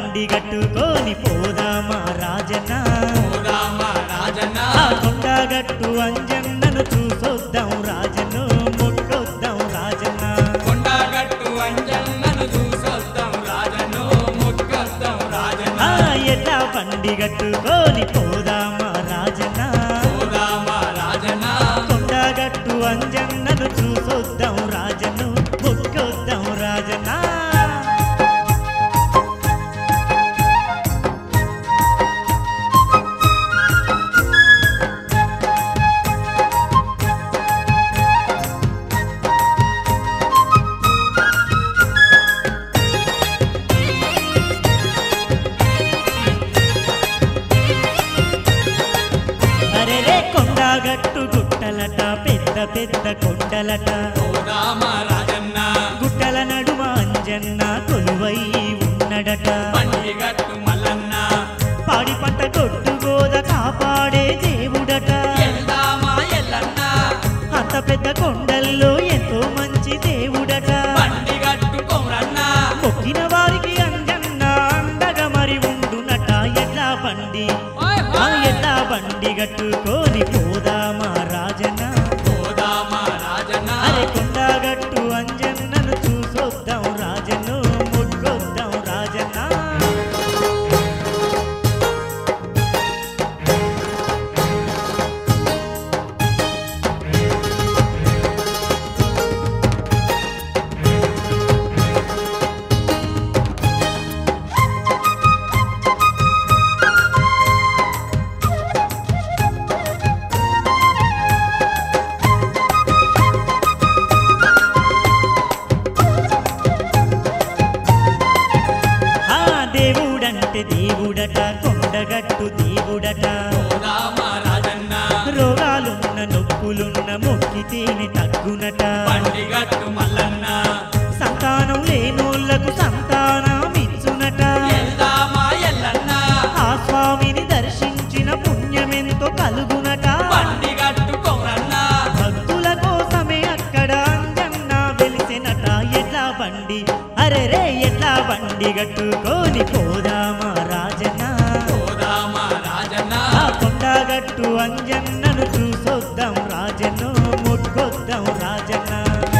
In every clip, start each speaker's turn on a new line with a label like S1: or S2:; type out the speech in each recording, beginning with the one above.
S1: బండి గట్టుకొని పోదామా రాజన్న
S2: పోదామా రాజన్న
S1: ఆ కొండగట్టు అంజన్నను చూసొద్దాం రాజను ముట్టొద్దాం రాజన్న
S2: కొండగట్టు అంజన్నను చూసొద్దాం రాజను ముక్కొద్దాం రాజన్న
S1: ఆ ఎట్లా బండి గట్టుకొని పోదామా రాజన్న
S2: పోదామా రాజన్న
S1: కొండగట్టు అంజన్నను చూసొద్దాం రాజను ముట్టొద్దాం రాజన్న అరే రే కొండగట్టు గుట్టలట పెద్ద పెద్ద కొండలట
S2: పోదామా రాజన్న
S1: గుట్టల నడుమ అంజన్న కొలువై ఉన్నడట
S2: బండిగట్టు మల్లన్న
S1: పాడి పంట కొట్టు గోద కాపాడే దేవుడట
S2: ఎల్దామా ఎల్లన్న
S1: అంత పెద్ద కొండల్లో ఎంతో మంచి దేవుడట
S2: బండిగట్టు కొమరన్న
S1: మొక్కిన వారికి అంజన్న అండగా మరి ఉండునట ఎట్లా బండి
S2: ఓయ్
S1: ఆ
S2: హోయ్.
S1: ఎట్లా బండి గట్టుకొని పోదామా రాజన్న
S2: పోదామా రాజన్న
S1: అరే కొండగట్టు అంజన్నను చూసొద్దాం రాజను ముట్టొద్దాం రాజన్న ఆ దేవుడంటే దేవుడట కొండగట్టు దేవుడట
S2: పోదామా రాజన్న
S1: రోగాలున్న నొప్పులున్న మొక్కితేనే తగ్గునట
S2: బండిగట్టు మల్లన్న
S1: సంతానం లేనోళ్లకు సంతానమిచ్చునట
S2: ఎల్దామా ఎల్లన్న
S1: ఆ స్వామిని దర్శించిన పుణ్యమెంతో కలుగునట
S2: బండిగట్టు కొమరన్న
S1: భక్తుల కోసమే అక్కడ అంజన్న వెలిసినట ఎట్లా బండి అరే రే ఎట్లా బండి గట్టుకొని పోదామా రాజన్న
S2: పోదామా రాజన్న
S1: ఆ కొండగట్టు అంజన్నను చూసొద్దాం రాజను ముట్టుకొద్దాం రాజన్న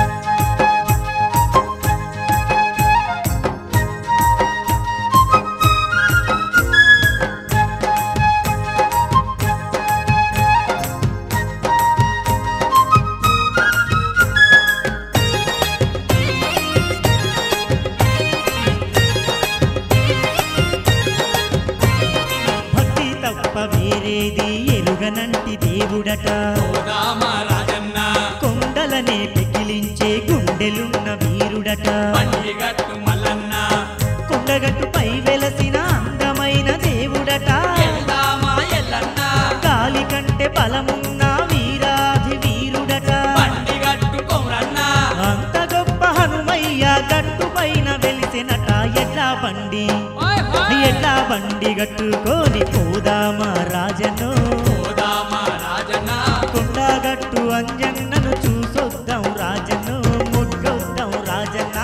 S1: భక్తి తప్ప వేరేది ఎరుగనంటి దేవుడట
S2: పోదామా రాజన్న
S1: కొండలనే పెకిలించే గుండెలున్న వీరుడట
S2: బండిగట్టు మల్లన్న
S1: కొండగట్టుపై వెలసిన అందమైన దేవుడట
S2: ఎల్దామా ఎల్లన్న
S1: గాలి కంటే బలమున్న వీరాధి వీరుడట
S2: బండిగట్టు కొమరన్న
S1: అంత గొప్ప హనుమయ్య గట్టు పైన వెలిసినట ఎట్లా బండి
S2: ఓయ్ హోయ్.
S1: ఎట్లా బండి గట్టుకొని పోదామా రాజను
S2: పోదామా రాజన్న
S1: కొండగట్టు అంజన్నను చూసొద్దాం రాజను ముట్టొద్దాం రాజన్న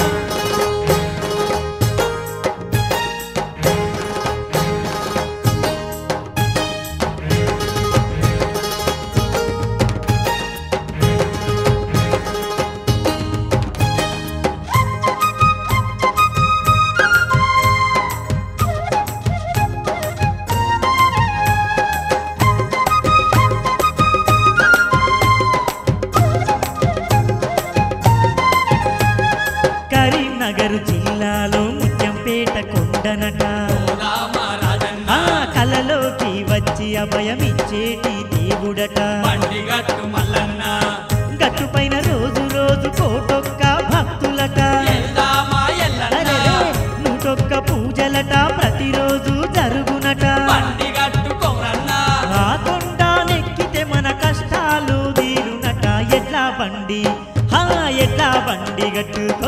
S1: కరీంనగర్ జిల్లాలో ముత్యంపేట కొండనట
S2: పోదామా రాజన్న
S1: ఆ కలలోకి వచ్చి అభయమిచ్చేటి దేవుడట
S2: బండిగట్టు మల్లన్న
S1: గట్టు పైన రోజు రోజు కోటొక్క భక్తులట
S2: ఎల్దామా ఎల్లన్న
S1: అరెరే, నూటొక్క పూజలట ప్రతిరోజు జరుగునట
S2: బండిగట్టు కొమరన్న
S1: ఆ కొండ నెక్కితే మన కష్టాలు తీరునట ఎట్లా బండి హా ఎట్లా బండి గట్టుకో